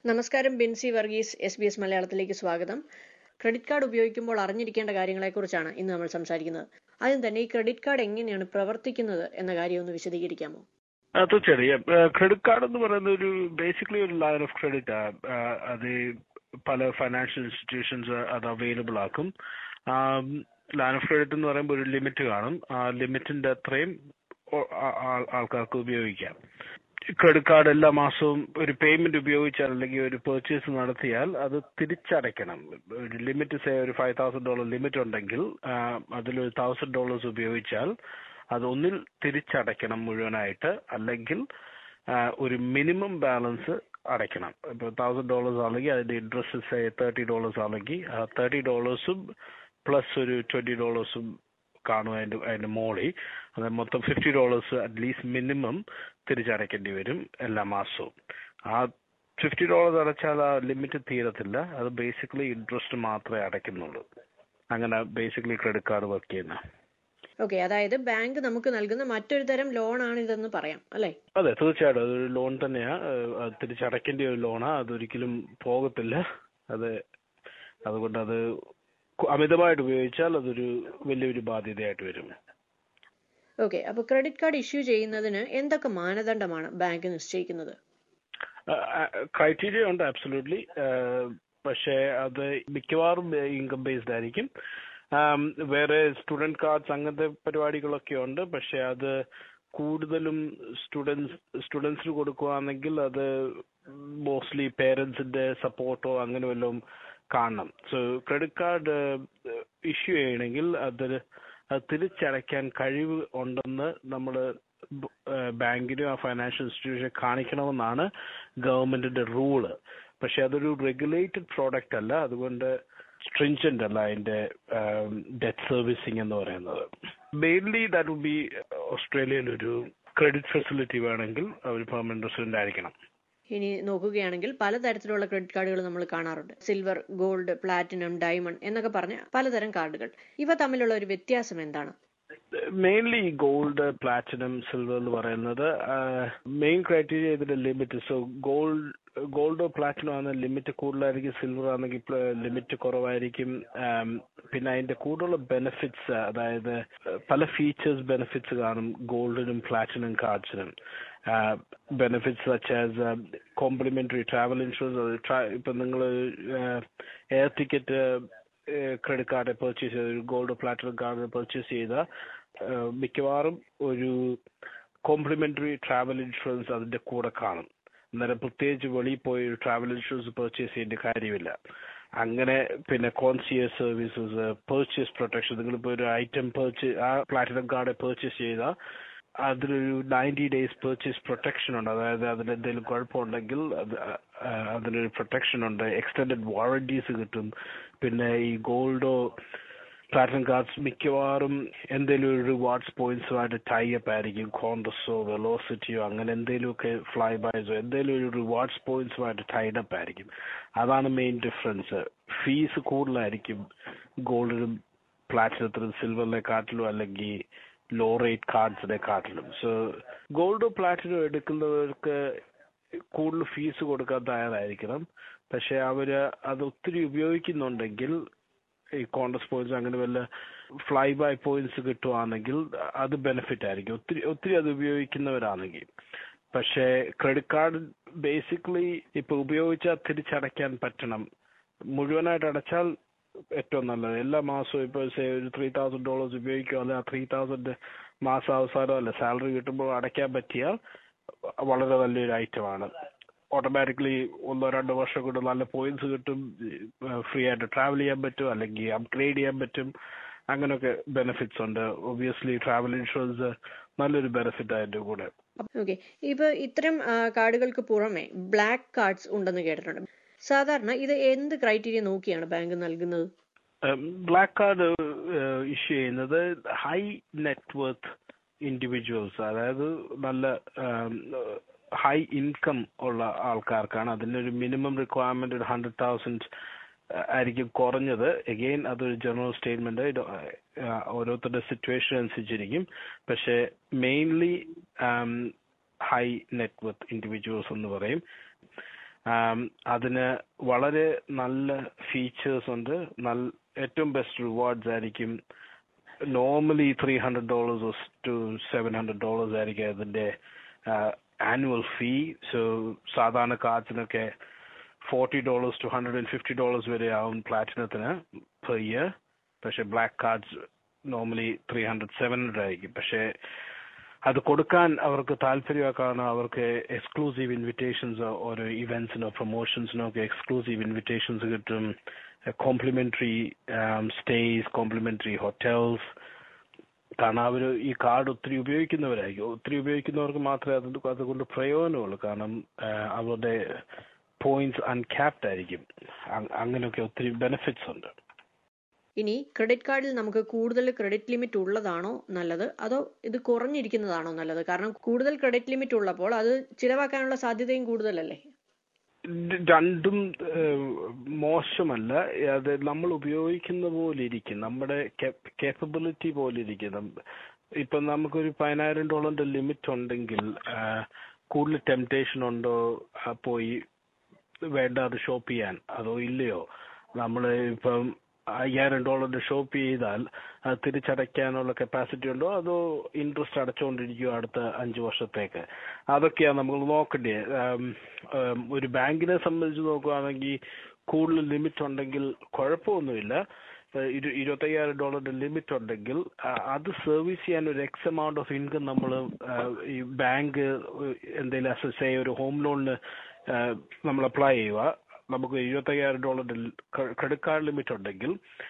നമസ്കാരം Binsy Varghese S B S മലയാളത്തിലേക്ക് സ്വാഗതം ക്രെഡിറ്റ് കാർഡ് ഉപയോഗിക്കുമ്പോൾ അറിഞ്ഞിരിക്കേണ്ട കാര്യങ്ങളെക്കുറിച്ചാണ് ഇന്ന് നമ്മൾ സംസാരിക്കുന്നത് ആദ്യം തന്നെ ഈ ക്രെഡിറ്റ് കാർഡ് എങ്ങനെയാണ് പ്രവർത്തിക്കുന്നത് എന്ന കാര്യം ഒന്ന് വിശദീകരിക്കാമോ ആ, തീർച്ചയായും ക്രെഡിറ്റ് കാർഡ് എന്ന് പറയുന്ന ഒരു ബേസിക്കലി ഒരു ലൈൻ ഓഫ് ക്രെഡിറ്റ് അത് പല ഫൈനാൻഷ്യൽ ഇൻസ്റ്റിറ്റ്യൂഷൻസ് അത് അവൈലബിൾ ആക്കും ലൈൻ ഓഫ് ക്രെഡിറ്റ് എന്ന് പറയുമ്പോൾ ഒരു ലിമിറ്റ് കാണും ആ ലിമിറ്റിന്റെ അത്രയും ഓ- ആ- ആ- ആൾക്കാർക്ക് ഉപയോഗിക്കാം ക്രെഡിറ്റ് കാർഡ് എല്ലാ മാസവും ഒരു പേയ്മെന്റ് ഉപയോഗിച്ചാൽ അല്ലെങ്കിൽ ഒരു പെർച്ചേസ് നടത്തിയാൽ അത് തിരിച്ചടയ്ക്കണം ഒരു ലിമിറ്റ് സേ ഒരു ഫൈവ് തൗസൻഡ് ഡോളർ ലിമിറ്റ് ഉണ്ടെങ്കിൽ അതിലൊരു തൗസൻഡ് ഡോളേഴ്സ് ഉപയോഗിച്ചാൽ അത് ഒന്നിൽ തിരിച്ചടയ്ക്കണം മുഴുവനായിട്ട് അല്ലെങ്കിൽ ആ, ഒരു മിനിമം ബാലൻസ് അടയ്ക്കണം ഇപ്പോൾ തൗസൻഡ് ഡോളേഴ്സ് ആണെങ്കിൽ അതിന്റെ ഇൻട്രസ്റ്റ് തേർട്ടി ഡോളേഴ്സ് ആണെങ്കിൽ ആ തേർട്ടി ഡോളേഴ്സും പ്ലസ് ഒരു ട്വന്റി ഡോളേഴ്സും കാണും അതിന്റെ അതിന്റെ മോളിൽ അത് മൊത്തം ഫിഫ്റ്റി ഡോളേഴ്സ് അറ്റ്ലീസ്റ്റ് മിനിമം തിരിച്ചടയ്ക്കേണ്ടി വരും എല്ലാ മാസവും ആ ഫിഫ്റ്റി ഡോളേഴ്സ് അടച്ചാൽ ആ ലിമിറ്റ് തീരത്തില്ല അത് ബേസിക്കലി ഇൻട്രസ്റ്റ് മാത്രമേ അടയ്ക്കുന്നുള്ളൂ അങ്ങനെ ബേസിക്കലി ക്രെഡിറ്റ് കാർഡ് വർക്ക് ചെയ്യുന്ന ഓക്കെ അതായത് ബാങ്ക് നമുക്ക് നൽകുന്ന മറ്റൊരു തരം ലോണാണ് ഇതെന്ന് പറയാം അല്ലെ അതെ തീർച്ചയായിട്ടും അതൊരു ലോൺ തന്നെയാ ഏഹ് അത് തിരിച്ചടയ്ക്കേണ്ട ഒരു ലോണാ അതൊരിക്കലും പോകത്തില്ല അത് അതുകൊണ്ട് അത് കു- അമിതമായിട്ട് ഉപയോഗിച്ചാൽ അതൊരു വലിയൊരു ബാധ്യതയായിട്ട് വരും ഓക്കെ അപ്പൊ ക്രെഡിറ്റ് കാർഡ് ഇഷ്യൂ ചെയ്യുന്നതിന് എന്തൊക്കെ മാനദണ്ഡമാണ് ബാങ്ക് നിശ്ചയിക്കുന്നത് ക്രൈറ്റീരിയ ഉണ്ട് അബ്സല്യൂട്ട്ലി പക്ഷേ അത് മിക്കവാറും ഇൻകം ബേസ്ഡ് ആയിരിക്കും ആം, വേറെ സ്റ്റുഡന്റ് കാർഡ്സ് അങ്ങനത്തെ പരിപാടികളൊക്കെ ഉണ്ട് പക്ഷെ അത് കൂടുതലും സ്റ്റുഡൻസ് സ്റ്റുഡൻസിന് കൊടുക്കുകയാണെങ്കിൽ അത് മോസ്റ്റ്ലി പേരൻസിന്റെ സപ്പോർട്ടോ അങ്ങനെ വല്ലതും കാണണം സോ ക്രെഡിറ്റ് കാർഡ് ഇഷ്യൂ ചെയ്യണമെങ്കിൽ അത് അത് തിരിച്ചടയ്ക്കാൻ കഴിവ് ഉണ്ടെന്ന് നമ്മൾ ബാങ്കിനും ആ ഫൈനാൻഷ്യൽ ഇൻസ്റ്റിറ്റ്യൂഷൻ കാണിക്കണമെന്നാണ് ഗവൺമെന്റിന്റെ റൂള് പക്ഷെ അതൊരു റെഗുലേറ്റഡ് പ്രോഡക്റ്റ് അല്ല അതുകൊണ്ട് സ്ട്രിഞ്ചന്റ് അല്ല അതിന്റെ ഡെറ്റ് സർവീസിംഗ് എന്ന് പറയുന്നത് മെയിൻലി ദാറ്റ് വുഡ് ബി ഓസ്ട്രേലിയയിൽ ഒരു ക്രെഡിറ്റ് ഫെസിലിറ്റി വേണമെങ്കിൽ അവർ പെർമനന്റ് റെസിഡന്റ് ആയിരിക്കണം ഇനി നോക്കുകയാണെങ്കിൽ പലതരത്തിലുള്ള ക്രെഡിറ്റ് കാർഡുകൾ നമ്മൾ കാണാറുണ്ട് സിൽവർ ഗോൾഡ് പ്ലാറ്റിനം ഡയമണ്ട് എന്നൊക്കെ പറഞ്ഞ പലതരം കാർഡുകൾ ഇവ തമ്മിലുള്ള ഒരു വ്യത്യാസം എന്താണ് മെയിൻലി ഗോൾഡ് പ്ലാറ്റിനം സിൽവർ എന്ന് പറയുന്നത് മെയിൻ ക്രൈറ്റീരിയ ഇതിന്റെ ലിമിറ്റ് സോ ഗോൾഡ് ഗോൾഡോ പ്ലാറ്റിനോ ആണ് ലിമിറ്റ് കൂടുതലായിരിക്കും സിൽവർ ആണെങ്കിൽ ലിമിറ്റ് കുറവായിരിക്കും ആം, പിന്നെ അതിന്റെ കൂടുതലുള്ള ബെനിഫിറ്റ്സ് അതായത് പല ഫീച്ചേഴ്സ് ബെനിഫിറ്റ്സ് കാണും ഗോൾഡിനും പ്ലാറ്റിനം കാർഡ്സിനും benefits such as complimentary travel insurance ഇപ്പൊ നിങ്ങൾ air ticket credit card purchase ചെയ്ത ഒരു ഗോൾഡ് പ്ലാറ്റിനം കാർഡ് പർച്ചേസ് ചെയ്ത ഏഹ് മിക്കവാറും ഒരു കോംപ്ലിമെന്ററി ട്രാവൽ ഇൻഷുറൻസ് അതിന്റെ കൂടെ കാണും അന്നേരം പ്രത്യേകിച്ച് വെളിയിൽ പോയി ഒരു ട്രാവൽ ഇൻഷുറൻസ് പർച്ചേസ് ചെയ്യേണ്ട കാര്യമില്ല അങ്ങനെ പിന്നെ കോൺസിയസ് സർവീസസ് പർച്ചേസ് പ്രൊട്ടക്ഷൻ നിങ്ങളിപ്പോ ഒരു ഐറ്റം പർച്ചേസ് ആ പ്ലാറ്റിനം കാർഡ് പർച്ചേസ് ചെയ്താൽ അതിനൊരു നയൻറ്റി ഡേയ്സ് പർച്ചേസ് പ്രൊട്ടക്ഷൻ ഉണ്ട് അതായത് അതിന് എന്തെങ്കിലും കുഴപ്പമുണ്ടെങ്കിൽ അത് ആ, അതിനൊരു പ്രൊട്ടക്ഷൻ ഉണ്ട് എക്സ്റ്റൻഡഡ് വാറന്റീസ് കിട്ടും പിന്നെ ഈ ഗോൾഡോ പ്ലാറ്റിനം കാർഡ്സ് മിക്കവാറും എന്തെങ്കിലും ഒരു റിവാർഡ്സ് പോയിന്റ്സുമായിട്ട് ടൈ അപ്പ് ആയിരിക്കും കോൺഗ്രസോ വെലോസിറ്റിയോ അങ്ങനെ എന്തെങ്കിലുമൊക്കെ ഫ്ലൈ ബൈസോ എന്തെങ്കിലും ഒരു റിവാർഡ്സ് പോയിന്റ്സുമായിട്ട് ടൈഡ് അപ്പ് ആയിരിക്കും അതാണ് മെയിൻ ഡിഫറൻസ് ഫീസ് കൂടുതലായിരിക്കും ഗോൾഡിനും പ്ലാറ്റിനത്തിനും സിൽവറിനെ കാട്ടിലും അല്ലെങ്കിൽ ലോ റേറ്റ് കാർഡ്സിനെ കാട്ടിലും സോ ഗോൾഡോ പ്ലാറ്റിനോ എടുക്കുന്നവർക്ക് കൂടുതൽ ഫീസ് കൊടുക്കാൻ തയ്യാറായിരിക്കണം പക്ഷെ അവര് അത് ഒത്തിരി ഉപയോഗിക്കുന്നുണ്ടെങ്കിൽ ഈ കോൺഗ്രസ് പോയിന്റ്സ് അങ്ങനെ വല്ല ഫ്ലൈ ബൈ പോയിന്റ്സ് കിട്ടുവാണെങ്കിൽ അത് ബെനിഫിറ്റ് ആയിരിക്കും ഒത്തിരി ഒത്തിരി അത് ഉപയോഗിക്കുന്നവരാണെങ്കിൽ പക്ഷേ ക്രെഡിറ്റ് കാർഡ് ബേസിക്കലി ഇപ്പൊ ഉപയോഗിച്ചാൽ തിരിച്ചടയ്ക്കാൻ പറ്റണം മുഴുവനായിട്ട് അടച്ചാൽ ഏറ്റവും നല്ലത് എല്ലാ മാസവും ഇപ്പൊ say ഒരു ത്രീ തൗസൻഡ് ഡോളേഴ്സ് ഉപയോഗിക്കുക അല്ലെങ്കിൽ ആ ത്രീ തൗസൻഡ് മാസം അവസാനം അല്ല സാലറി കിട്ടുമ്പോൾ അടയ്ക്കാൻ പറ്റിയാൽ വളരെ നല്ലൊരു ഐറ്റമാണ് ഓട്ടോമാറ്റിക്കലി ഒന്നോ രണ്ടോ വർഷം കൊണ്ട് നല്ല പോയിന്റ്സ് കിട്ടും ഫ്രീ ആയിട്ട് ട്രാവൽ ചെയ്യാൻ പറ്റും അല്ലെങ്കിൽ അപ്ഗ്രേഡ് ചെയ്യാൻ പറ്റും അങ്ങനെയൊക്കെ ബെനിഫിറ്റ്സ് ഉണ്ട് ഒബിയസ്ലി ട്രാവൽ ഇൻഷുറൻസ് നല്ലൊരു ബെനിഫിറ്റ് അതിന്റെ കൂടെ ഓക്കെ ഇപ്പൊ ഇത്തരം ആ, കാർഡുകൾക്ക് പുറമെ ബ്ലാക്ക് കാർഡ്സ് ഉണ്ടെന്ന് കേട്ടിട്ടുണ്ട് സാധാരണ ഇത് എന്ത് ക്രൈറ്റീരിയ നോക്കിയാണ് ബാങ്ക് നൽകുന്നത് ബ്ലാക്ക് കാർഡ് ഇഷ്യൂ ചെയ്യുന്നത് ഹൈ നെറ്റ്വർത്ത് ഇൻഡിവിജ്വൽസ് അതായത് നല്ല ഹൈ ഇൻകം ഉള്ള ആൾക്കാർക്കാണ് അതിനൊരു മിനിമം റിക്വയർമെന്റ് ഒരു ഹൺഡ്രഡ് തൗസൻഡ് ആയിരിക്കും കുറഞ്ഞത് എഗെയിൻ അതൊരു ജനറൽ സ്റ്റേറ്റ്മെന്റ് ഇത് ഓരോരുത്തരുടെ സിറ്റുവേഷൻ അനുസരിച്ചിരിക്കും പക്ഷെ മെയിൻലി ഹൈ നെറ്റ്വർത്ത് ഇൻഡിവിജ്വൽസ് എന്ന് പറയും അതിന് വളരെ നല്ല ഫീച്ചേഴ്സ് ഉണ്ട് നല്ല ഏറ്റവും ബെസ്റ്റ് റിവാർഡ്സ് ആയിരിക്കും normally three hundred dollars to seven hundred dollars ആയിരിക്കും അതിന്റെ ആനുവൽ ഫീ സോ സാധാരണ കാർഡ്സിനൊക്കെ forty dollars to hundred and fifty dollars വരെ ആവും പ്ലാറ്റിനത്തിന് പെർ ഇയർ പക്ഷെ black cards normally three hundred seven hundred ആയിരിക്കും പക്ഷെ അത് കൊടുക്കാൻ അവർക്ക് താല്പര്യമൊക്കെയാണ് അവർക്ക് എക്സ്ക്ലൂസീവ് ഇൻവിറ്റേഷൻസ് ഓരോ ഇവന്റ്സിനോ പ്രൊമോഷൻസിനോ ഒക്കെ എക്സ്ക്ലൂസീവ് ഇൻവിറ്റേഷൻസ് കിട്ടും കോംപ്ലിമെന്ററി സ്റ്റേസ് കോംപ്ലിമെന്ററി ഹോട്ടൽസ് കാരണം അവർ ഈ കാർഡ് ഒത്തിരി ഉപയോഗിക്കുന്നവരായിരിക്കും ഒത്തിരി ഉപയോഗിക്കുന്നവർക്ക് മാത്രമേ അത് അതുകൊണ്ട് പ്രയോജനമുള്ളൂ കാരണം അവരുടെ പോയിന്റ്സ് അൺക്യാപ്ഡ് ആയിരിക്കും അങ്ങനെയൊക്കെ ഒത്തിരി ബെനിഫിറ്റ്സ് ഉണ്ട് ഇനി ക്രെഡിറ്റ് കാർഡിൽ നമുക്ക് കൂടുതൽ ക്രെഡിറ്റ് ലിമിറ്റ് ഉള്ളതാണോ നല്ലത് അതോ ഇത് കുറഞ്ഞിരിക്കുന്നതാണോ നല്ലത് കാരണം കൂടുതൽ ക്രെഡിറ്റ് ലിമിറ്റ് ഉള്ളപ്പോൾ അത് ചിലവാക്കാനുള്ള സാധ്യതയും കൂടുതലല്ലേ രണ്ടും മോശമല്ല അത് നമ്മൾ ഉപയോഗിക്കുന്ന പോലെ ഇരിക്കും നമ്മുടെ കേപ്പബിലിറ്റി പോലെ ഇരിക്കും ഇപ്പൊ നമുക്കൊരു പതിനായിരം ഡോളറിന്റെ ലിമിറ്റ് ഉണ്ടെങ്കിൽ കൂടുതൽ ടെംപ്ടേഷൻ ഉണ്ടോ പോയി വേണ്ട അത് ഷോപ്പ് ചെയ്യാൻ അതോ ഇല്ലയോ നമ്മൾ ഇപ്പം അയ്യായിരം ഡോളറിന്റെ ഷോപ്പ് ചെയ്താൽ അത് തിരിച്ചടയ്ക്കാനുള്ള കപ്പാസിറ്റി ഉണ്ടോ അതോ ഇൻട്രസ്റ്റ് അടച്ചുകൊണ്ടിരിക്കുമോ അടുത്ത അഞ്ചു വർഷത്തേക്ക് അതൊക്കെയാണ് നമ്മൾ നോക്കേണ്ടത് ഒരു ബാങ്കിനെ സംബന്ധിച്ച് നോക്കുകയാണെങ്കിൽ കൂടുതൽ ലിമിറ്റ് ഉണ്ടെങ്കിൽ കുഴപ്പമൊന്നുമില്ല ഇരു ഇരുപത്തയ്യായിരം ഡോളറിന്റെ ലിമിറ്റ് ഉണ്ടെങ്കിൽ അത് സർവീസ് ചെയ്യാൻ ഒരു എക്സ് എമൗണ്ട് ഓഫ് ഇൻകം നമ്മൾ ഈ ബാങ്ക് എന്തെങ്കിലും അസസ് ഒരു ഹോം ലോണിന് നമ്മൾ അപ്ലൈ ചെയ്യുക നമുക്ക് ഇരുപത്തയ്യായിരം ഡോളറിന്റെ ക്രെഡിറ്റ് കാർഡ് ലിമിറ്റ് ഉണ്ടെങ്കിൽ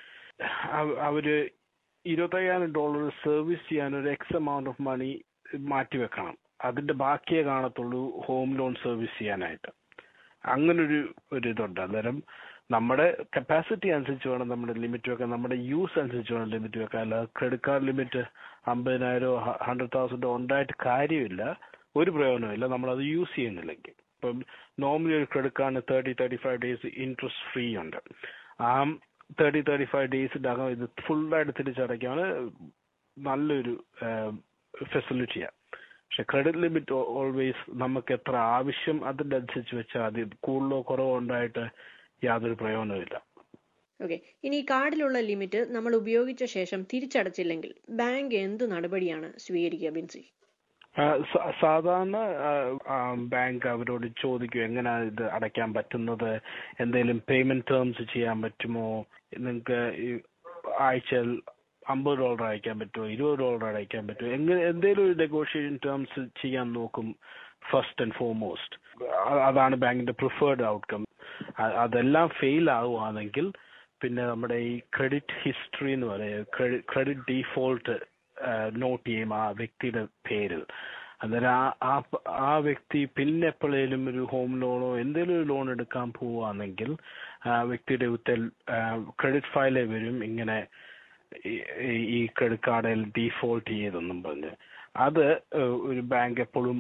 അവര് ഇരുപത്തയ്യായിരം ഡോളർ സർവീസ് ചെയ്യാൻ ഒരു എക്സ് എമൗണ്ട് ഓഫ് മണി മാറ്റി വെക്കണം അതിന്റെ ബാക്കിയേ കാണത്തുള്ളൂ ഹോം ലോൺ സർവീസ് ചെയ്യാനായിട്ട് അങ്ങനൊരു ഒരു ഇതുണ്ട് അന്നേരം നമ്മുടെ കപ്പാസിറ്റി അനുസരിച്ച് വേണം നമ്മുടെ ലിമിറ്റ് വെക്കാൻ നമ്മുടെ യൂസ് അനുസരിച്ച് വേണം ലിമിറ്റ് വെക്കാൻ അല്ലാതെ ക്രെഡിറ്റ് കാർഡ് ലിമിറ്റ് അമ്പതിനായിരോ ഹൺഡ്രഡ് തൗസൻഡോ ഉണ്ടായിട്ട് കാര്യമില്ല ഒരു പ്രയോജനമില്ല നമ്മളത് യൂസ് ചെയ്യുന്നില്ലെങ്കിൽ ഇപ്പം നോർമലി ഒരു ക്രെഡിറ്റ് കാർഡിന് thirty thirty five days interest free ഉണ്ട് ആ തേർട്ടി തേർട്ടി ഫൈവ് ഡേയ്സിനകം ഇത് ഫുള്ളായിട്ട് തിരിച്ചടയ്ക്കാണ് നല്ലൊരു ഫെസിലിറ്റിയാണ് പക്ഷെ ക്രെഡിറ്റ് ലിമിറ്റ് ഓൾവേസ് നമുക്ക് എത്ര ആവശ്യം അതിന്റെ അനുസരിച്ച് വെച്ചാൽ അത് കൂടുതലോ കുറവോ ഉണ്ടായിട്ട് യാതൊരു പ്രയോജനമില്ല ഓക്കെ ഇനി കാർഡിലുള്ള ലിമിറ്റ് നമ്മൾ ഉപയോഗിച്ച ശേഷം തിരിച്ചടച്ചില്ലെങ്കിൽ ബാങ്ക് എന്ത് നടപടിയാണ് സ്വീകരിക്കുക ബിൻസി സാധാരണ ബാങ്ക് അവരോട് ചോദിക്കും എങ്ങനെയാണ് ഇത് അടയ്ക്കാൻ പറ്റുന്നത് എന്തെങ്കിലും പേയ്മെന്റ് ടേംസ് ചെയ്യാൻ പറ്റുമോ നിങ്ങൾക്ക് ആഴ്ചയിൽ അമ്പത് ഡോളർ അയക്കാൻ പറ്റുമോ ഇരുപത് ഡോളർ അയക്കാൻ പറ്റുമോ എങ്ങനെ എന്തെങ്കിലും ഒരു നെഗോഷിയേഷൻ ടേംസ് ചെയ്യാൻ നോക്കും ഫസ്റ്റ് ആൻഡ് ഫോർമോസ്റ്റ് അതാണ് ബാങ്കിന്റെ പ്രിഫേർഡ് ഔട്ട്കം അതെല്ലാം ഫെയിൽ ആവുകയാണെങ്കിൽ പിന്നെ നമ്മുടെ ഈ ക്രെഡിറ്റ് ഹിസ്റ്ററി എന്ന് പറയുന്നത് ക്രെഡിറ്റ് ഡീഫോൾട്ട് നോട്ട് ചെയ്യും ആ വ്യക്തിയുടെ പേരിൽ അന്നേരം ആ ആ വ്യക്തി പിന്നെ എപ്പോഴേലും ഒരു ഹോം ലോണോ എന്തെങ്കിലും ഒരു ലോൺ എടുക്കാൻ പോവുകയാണെങ്കിൽ ആ വ്യക്തിയുടെ ഉത്തൽ ക്രെഡിറ്റ് ഫയലേ വരും ഇങ്ങനെ ഈ ക്രെഡിറ്റ് കാർഡിൽ ഡീഫോൾട്ട് ചെയ്തെന്നും പറഞ്ഞ് അത് ഒരു ബാങ്ക് എപ്പോഴും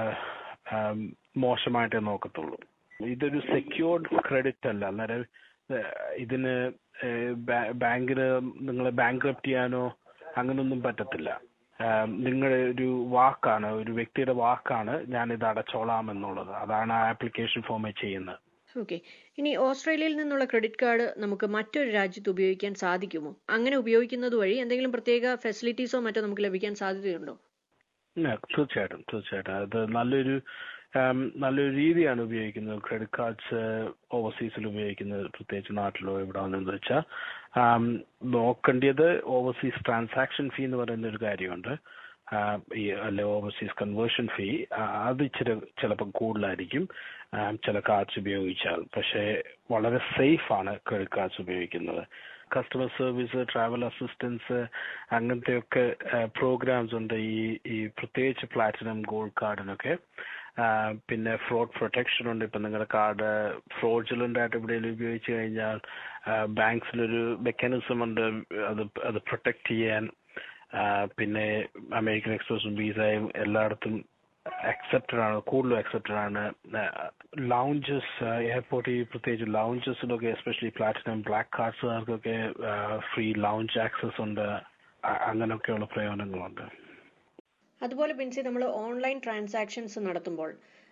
മോശമായിട്ടേ നോക്കത്തുള്ളൂ ഇതൊരു സെക്യൂർഡ് ക്രെഡിറ്റ് അല്ല അന്നേരം ഇതിന് ബാങ്കിന് നിങ്ങളെ ബാങ്ക് ചെയ്യാനോ അങ്ങനൊന്നും പറ്റത്തില്ല നിങ്ങളുടെ ഒരു വാക്കാണ് ഒരു വ്യക്തിയുടെ വാക്കാണ് ഞാൻ ഇത് അടച്ചോളാം എന്നുള്ളത് അതാണ് ആ ആപ്ലിക്കേഷൻ ഫോമിൽ ചെയ്യുന്നത് ഓക്കെ ഇനി ഓസ്ട്രേലിയയിൽ നിന്നുള്ള ക്രെഡിറ്റ് കാർഡ് നമുക്ക് മറ്റൊരു രാജ്യത്ത് ഉപയോഗിക്കാൻ സാധിക്കുമോ അങ്ങനെ ഉപയോഗിക്കുന്നത് വഴി എന്തെങ്കിലും പ്രത്യേക ഫെസിലിറ്റീസോ മറ്റോ നമുക്ക് ലഭിക്കാൻ സാധ്യതയുണ്ടോ തീർച്ചയായിട്ടും തീർച്ചയായിട്ടും അത് നല്ലൊരു നല്ലൊരു രീതിയാണ് ഉപയോഗിക്കുന്നത് ക്രെഡിറ്റ് കാർഡ്സ് ഓവർസീസിൽ ഉപയോഗിക്കുന്നത് പ്രത്യേകിച്ച് നാട്ടിലോ എവിടെയാണെന്ന് വെച്ചാൽ നോക്കേണ്ടത് ഓവർസീസ് ട്രാൻസാക്ഷൻ ഫീ എന്ന് പറയുന്ന ഒരു കാര്യമുണ്ട് ഈ അല്ലെ ഓവർസീസ് കൺവേർഷൻ ഫീ അത് ഇച്ചിരി ചിലപ്പോൾ കൂടുതലായിരിക്കും ചില കാർഡ്സ് ഉപയോഗിച്ചാൽ പക്ഷേ വളരെ സേഫ് ആണ് ക്രെഡിറ്റ് കാർഡ്സ് ഉപയോഗിക്കുന്നത് കസ്റ്റമർ സർവീസ് ട്രാവൽ അസിസ്റ്റൻസ് അങ്ങനത്തെയൊക്കെ പ്രോഗ്രാംസ് ഉണ്ട് ഈ ഈ പ്രത്യേകിച്ച് പ്ലാറ്റിനം ഗോൾഡ് കാർഡിനൊക്കെ പിന്നെ ഫ്രോഡ് പ്രൊട്ടക്ഷൻ ഉണ്ട് ഇപ്പം നിങ്ങളുടെ കാർഡ് ഫ്രോഡുലന്റ് ആയിട്ട് എവിടെയെങ്കിലും ഉപയോഗിച്ച് കഴിഞ്ഞാൽ ബാങ്ക്സിലൊരു മെക്കാനിസം ഉണ്ട് അത് അത് പ്രൊട്ടക്ട് ചെയ്യാൻ പിന്നെ അമേരിക്കൻ എക്സ്പ്രസും വിസയും എല്ലായിടത്തും അക്സെപ്റ്റഡ് ആണ് കൂടുതലും അക്സെപ്റ്റഡ് ആണ് ലൗഞ്ചസ് എയർപോർട്ടിൽ പ്രത്യേകിച്ച് ലൗഞ്ചസിലൊക്കെ എസ്പെഷ്യലി പ്ലാറ്റിനം ബ്ലാക്ക് കാർഡ്സുകാർക്കൊക്കെ ഫ്രീ ലൗഞ്ച് ആക്സസ് ഉണ്ട് അങ്ങനെയൊക്കെയുള്ള പ്രയോജനങ്ങളുണ്ട് അതുപോലെ ബിൻസി നമ്മൾ ഓൺലൈൻ ട്രാൻസാക്ഷൻസ് നടത്തുമ്പോൾ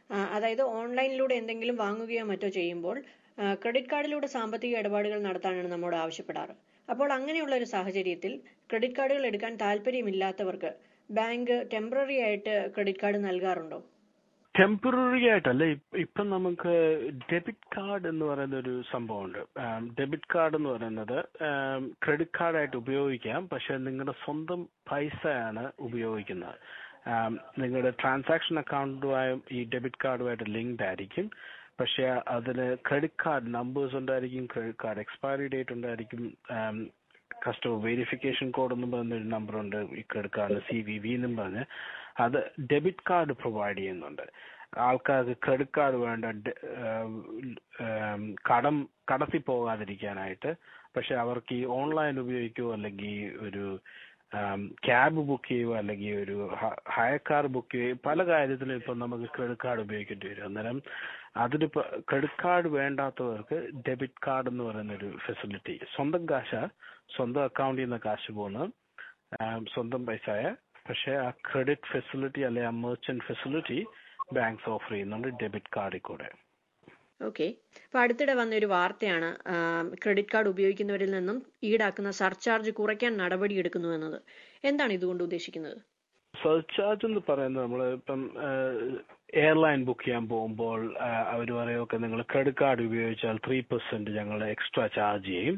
ആ, അതായത് ഓൺലൈനിലൂടെ എന്തെങ്കിലും വാങ്ങുകയോ മറ്റോ ചെയ്യുമ്പോൾ ആ, ക്രെഡിറ്റ് കാർഡിലൂടെ സാമ്പത്തിക ഇടപാടുകൾ നടത്താനാണ് നമ്മോട് ആവശ്യപ്പെടാറ് അപ്പോൾ അങ്ങനെയുള്ള ഒരു സാഹചര്യത്തിൽ ക്രെഡിറ്റ് കാർഡുകൾ എടുക്കാൻ താല്പര്യമില്ലാത്തവർക്ക് ബാങ്ക് ടെമ്പററി ആയിട്ട് ക്രെഡിറ്റ് കാർഡ് നൽകാറുണ്ടോ ടെമ്പററി ആയിട്ടല്ല ഇപ്പ- ഇപ്പം നമുക്ക് ഡെബിറ്റ് കാർഡ് എന്ന് പറയുന്ന ഒരു സംഭവമുണ്ട് ഡെബിറ്റ് കാർഡ് എന്ന് പറയുന്നത് ക്രെഡിറ്റ് കാർഡായിട്ട് ഉപയോഗിക്കാം പക്ഷെ നിങ്ങളുടെ സ്വന്തം പൈസയാണ് ഉപയോഗിക്കുന്നത് ആം, നിങ്ങളുടെ ട്രാൻസാക്ഷൻ അക്കൗണ്ടുമായും ഈ ഡെബിറ്റ് കാർഡുമായിട്ട് ലിങ്ക്ഡ് ആയിരിക്കും പക്ഷെ അതിന് ക്രെഡിറ്റ് കാർഡ് നമ്പേഴ്സ് ഉണ്ടായിരിക്കും ക്രെഡിറ്റ് കാർഡ് എക്സ്പയറി ഡേറ്റ് ഉണ്ടായിരിക്കും കസ്റ്റമർ വെരിഫിക്കേഷൻ കോഡ് എന്നും പറഞ്ഞൊരു നമ്പർ ഉണ്ട് ഈ ക്രെഡിറ്റ് കാർഡിന് സി വി വി എന്നും പറഞ്ഞ് അത് ഡെബിറ്റ് കാർഡ് പ്രൊവൈഡ് ചെയ്യുന്നുണ്ട് ആൾക്കാർക്ക് ക്രെഡിറ്റ് കാർഡ് വേണ്ട ഡെ- ഏം, ഏം, കടം കടത്തി പോകാതിരിക്കാനായിട്ട് പക്ഷെ അവർക്ക് ഈ ഓൺലൈൻ ഉപയോഗിക്കുകയോ അല്ലെങ്കിൽ ഒരു ക്യാബ് ബുക്ക് ചെയ്യുകയോ അല്ലെങ്കിൽ ഒരു ഹയർ കാർ ബുക്ക് ചെയ്യുകയോ പല കാര്യത്തിലും ഇപ്പം നമുക്ക് ക്രെഡിറ്റ് കാർഡ് ഉപയോഗിക്കേണ്ടി വരും അന്നേരം അതിനിപ്പോ ക്രെഡിറ്റ് കാർഡ് വേണ്ടാത്തവർക്ക് ഡെബിറ്റ് കാർഡ് എന്ന് പറയുന്ന ഒരു ഫെസിലിറ്റി സ്വന്തം കാശ സ്വന്തം അക്കൗണ്ടിൽ നിന്ന് കാശ് പോകുന്ന ആം, സ്വന്തം പൈസയ പക്ഷെ ആ ക്രെഡിറ്റ് ഫെസിലിറ്റി അല്ലെ ആ മെർച്ചന്റ് ഫെസിലിറ്റി ബാങ്ക്സ് ഓഫർ ചെയ്യുന്നുണ്ട് ഡെബിറ്റ് കാർഡിൽ കൂടെ ഓക്കെ അപ്പൊ അടുത്തിടെ വന്ന ഒരു വാർത്തയാണ് ക്രെഡിറ്റ് കാർഡ് ഉപയോഗിക്കുന്നവരിൽ നിന്നും ഈടാക്കുന്ന സർചാർജ് കുറയ്ക്കാൻ നടപടിയെടുക്കുന്നു എന്നത് എന്താണ് ഇതുകൊണ്ട് ഉദ്ദേശിക്കുന്നത് സർചാർജ് എന്ന് പറയുന്നത് നമ്മൾ ഇപ്പം എയർലൈൻ ബുക്ക് ചെയ്യാൻ പോകുമ്പോൾ അവർ പറയുമൊക്കെ നിങ്ങൾ ക്രെഡിറ്റ് കാർഡ് ഉപയോഗിച്ചാൽ ത്രീ പെർസെന്റ് ഞങ്ങൾ എക്സ്ട്രാ ചാർജ് ചെയ്യും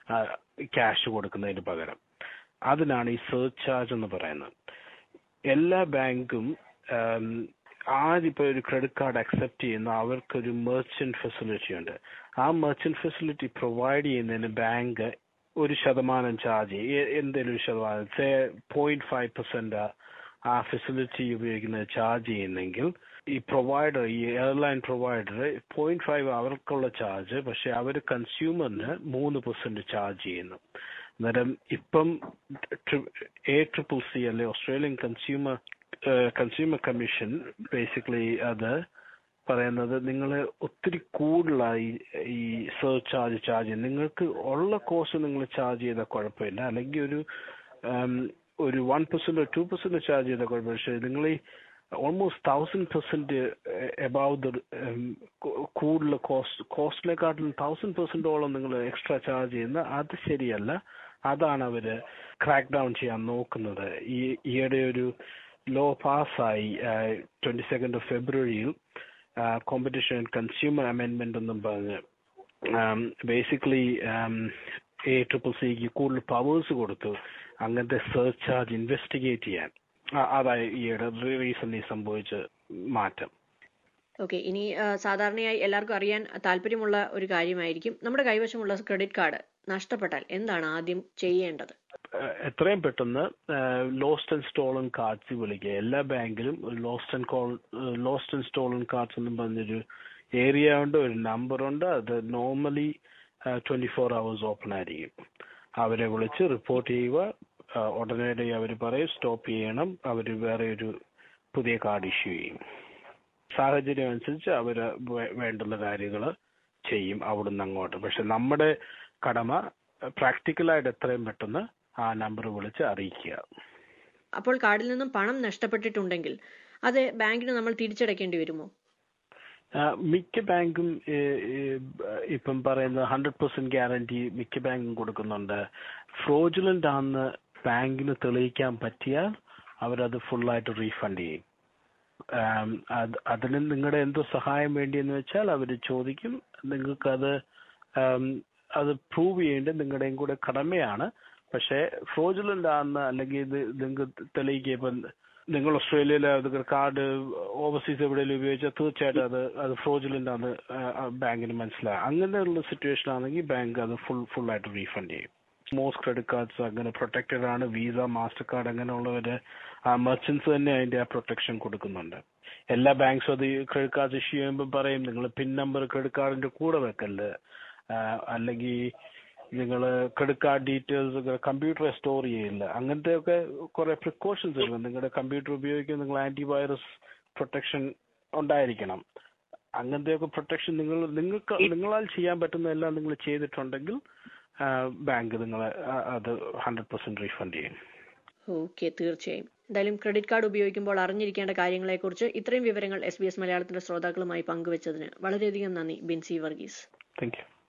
ക്യാഷ് കൊടുക്കുന്നതിന് പകരം അതിനാണ് ഈ സർചാർജ് എന്ന് പറയുന്നത് എല്ലാ ബാങ്കും ഉം, ആരിപ്പോ ഒരു ക്രെഡിറ്റ് കാർഡ് അക്സെപ്റ്റ് ചെയ്യുന്ന അവർക്കൊരു മെർച്ചന്റ് ഫെസിലിറ്റി ഉണ്ട് ആ മെർച്ചന്റ് ഫെസിലിറ്റി പ്രൊവൈഡ് ചെയ്യുന്നതിന് ബാങ്ക് ഒരു ശതമാനം ചാർജ് ചെയ്യും എന്തെങ്കിലും ഒരു ശതമാനം സേ പോയിന്റ് ഫൈവ് പെർസെന്റ് ആ ഫെസിലിറ്റി ഉപയോഗിക്കുന്നത് ചാർജ് ചെയ്യുന്നെങ്കിൽ ഈ പ്രൊവൈഡർ ഈ എയർലൈൻ പ്രൊവൈഡർ പോയിന്റ് ഫൈവ് അവർക്കുള്ള ചാർജ് പക്ഷെ അവർ കൺസ്യൂമറിന് മൂന്ന് പെർസെന്റ് ചാർജ് ചെയ്യുന്നു അന്നേരം ഇപ്പം എ ട്രിപ്പിൾ സി അല്ലെ Australian consumer consumer commission basically അത് പറയുന്നത് നിങ്ങൾ ഒത്തിരി കൂടുതലായി ഈ സെർച്ച് ചാർജ് ചാർജ് ചെയ്യും നിങ്ങൾക്ക് ഉള്ള കോസ്റ്റ് നിങ്ങൾ ചാർജ് ചെയ്താൽ കുഴപ്പമില്ല അല്ലെങ്കിൽ ഒരു ഉം, ഒരു one percent two percent charge ചെയ്താൽ കുഴപ്പമില്ല പക്ഷേ നിങ്ങൾ ഈ almost thousand percent above the കൂടുതൽ കോസ്റ്റ് കോസ്റ്റിനെക്കാട്ടിലും തൗസൻഡ് പെർസെന്റോളം നിങ്ങൾ എക്സ്ട്രാ ചാർജ് ചെയ്യുന്ന അത് ശരിയല്ല അതാണ് അവര് ക്രാക്ക് ഡൗൺ ചെയ്യാൻ നോക്കുന്നത് ഈ ഈയിടെ ഒരു ലോ പാസ്സായി ട്വന്റി സെക്കൻഡ് ഓഫ് ഫെബ്രുവരിയിൽ കോമ്പറ്റീഷൻ ആൻഡ് കൺസ്യൂമർ അമെൻമെന്റ് എന്നും പറഞ്ഞ് ബേസിക്കലി എ ട്രിപ്പിൾ സിക്ക് കൂടുതൽ പവേഴ്സ് കൊടുത്തു അങ്ങനത്തെ സെർച്ച് ചാർജ് ഇൻവെസ്റ്റിഗേറ്റ് ചെയ്യാൻ ആ- അതായി ഈയിടെ റീസെന്റ് സംഭവിച്ച മാറ്റം ഓക്കെ ഇനി ആ, സാധാരണയായി എല്ലാവർക്കും അറിയാൻ താല്പര്യമുള്ള ഒരു കാര്യമായിരിക്കും നമ്മുടെ കൈവശമുള്ള ക്രെഡിറ്റ് കാർഡ് നഷ്ടപ്പെട്ടാൽ എന്താണ് ആദ്യം ചെയ്യേണ്ടത് ഏഹ് എത്രയും പെട്ടെന്ന് ലോസ്റ്റ് ആൻഡ് സ്റ്റോളൻ കാർഡ്സ് വിളിക്കുക എല്ലാ ബാങ്കിലും lost and call lost and stolen cards എന്നും പറഞ്ഞൊരു ഏരിയ ഉണ്ട് ഒരു നമ്പർ ഉണ്ട് അത് normally twenty four hours open ആയിരിക്കും അവരെ വിളിച്ച് റിപ്പോർട്ട് ചെയ്യുക ആ, ഉടനടി അവർ പറയും സ്റ്റോപ്പ് ചെയ്യണം അവർ വേറെ ഒരു പുതിയ കാർഡ് ഇഷ്യൂ ചെയ്യും സാഹചര്യം അനുസരിച്ച് അവർ വേണ്ടുന്ന കാര്യങ്ങൾ ചെയ്യും അവിടുന്ന് അങ്ങോട്ട് പക്ഷെ നമ്മുടെ കടമ പ്രാക്ടിക്കലായിട്ട് എത്രയും പെട്ടെന്ന് ആ നമ്പർ വിളിച്ച് അറിയിക്കുക അപ്പോൾ കാർഡിൽ നിന്നും പണം നഷ്ടപ്പെട്ടിട്ടുണ്ടെങ്കിൽ അത് ബാങ്കിന് നമ്മൾ തിരിച്ചടയ്ക്കേണ്ടി വരുമോ ആ, മിക്ക ബാങ്കും ഏ, ഏ, ഇപ്പം പറയുന്ന ഹൺഡ്രഡ് പെർസെന്റ് ഗ്യാരണ്ടി മിക്ക ബാങ്കും കൊടുക്കുന്നുണ്ട് ഫ്രോജുലന്റ് ആണെന്ന് ബാങ്കിന് തെളിയിക്കാൻ പറ്റിയാൽ അവരത് ഫുള്ളായിട്ട് റീഫണ്ട് ചെയ്യും ആം, അത് അതിന് നിങ്ങളുടെ എന്തോ സഹായം വേണ്ടിയെന്ന് വെച്ചാൽ അവർ ചോദിക്കും നിങ്ങൾക്കത് ആം, അത് പ്രൂവ് ചെയ്യേണ്ടത് നിങ്ങളുടെയും കൂടെ കടമയാണ് പക്ഷേ ഫ്രോജുലന്റ് ആണെന്ന് അല്ലെങ്കിൽ ഇത് നിങ്ങൾക്ക് തെളിയിക്കുക ഇപ്പം നിങ്ങൾ ഓസ്ട്രേലിയയിലെ അത് കാർഡ് ഓവർസീസ് എവിടെയെങ്കിലും ഉപയോഗിച്ചാൽ തീർച്ചയായിട്ടും അത് അത് ഫ്രോജുലന്റ് ആണ് ബാങ്കിന് മനസ്സിലാകും അങ്ങനെയുള്ള സിറ്റുവേഷൻ ആണെങ്കിൽ ബാങ്ക് അത് ഫുൾ ഫുൾ ആയിട്ട് റീഫണ്ട് ചെയ്യും മോസ്റ്റ് ക്രെഡിറ്റ് കാർഡ്സ് അങ്ങനെ പ്രൊട്ടക്റ്റഡ് ആണ് വിസ മാസ്റ്റർ കാർഡ് അങ്ങനെയുള്ളവര് ആ മെർച്ചൻസ് തന്നെ അതിന്റെ ആ പ്രൊട്ടക്ഷൻ കൊടുക്കുന്നുണ്ട് എല്ലാ ബാങ്ക്സും അത് ക്രെഡിറ്റ് കാർഡ് ഇഷ്യൂ ചെയ്യുമ്പോൾ പറയും നിങ്ങൾ പിൻ നമ്പർ ക്രെഡിറ്റ് കാർഡിന്റെ കൂടെ വെക്കല്ല് ആ, അല്ലെങ്കിൽ നിങ്ങൾ ക്രെഡിറ്റ് കാർഡ് ഡീറ്റെയിൽസ് കമ്പ്യൂട്ടറെ സ്റ്റോർ ചെയ്യില്ല അങ്ങനത്തെ ഒക്കെ കുറെ പ്രിക്കോഷൻസ് ഉണ്ട് നിങ്ങളുടെ കമ്പ്യൂട്ടർ ഉപയോഗിക്കുന്ന നിങ്ങൾ ആന്റിവൈറസ് പ്രൊട്ടക്ഷൻ ഉണ്ടായിരിക്കണം അങ്ങനത്തെയൊക്കെ പ്രൊട്ടക്ഷൻ നിങ്ങൾ നിങ്ങൾക്ക് നിങ്ങളാൽ ചെയ്യാൻ പറ്റുന്ന എല്ലാം നിങ്ങൾ ചെയ്തിട്ടുണ്ടെങ്കിൽ ബാങ്ക് നിങ്ങളെ ആ, അത് ഹൺഡ്രഡ് പെർസെന്റ് റീഫണ്ട് ചെയ്യും ഓക്കെ തീർച്ചയായും എന്തായാലും ക്രെഡിറ്റ് കാർഡ് ഉപയോഗിക്കുമ്പോൾ അറിഞ്ഞിരിക്കേണ്ട കാര്യങ്ങളെക്കുറിച്ച് ഇത്രയും വിവരങ്ങൾ എസ് ബി എസ് മലയാളത്തിന്റെ ശ്രോതാക്കളുമായി പങ്കുവച്ചതിന് വളരെയധികം നന്ദി ബിൻസി വർഗീസ് താങ്ക് യു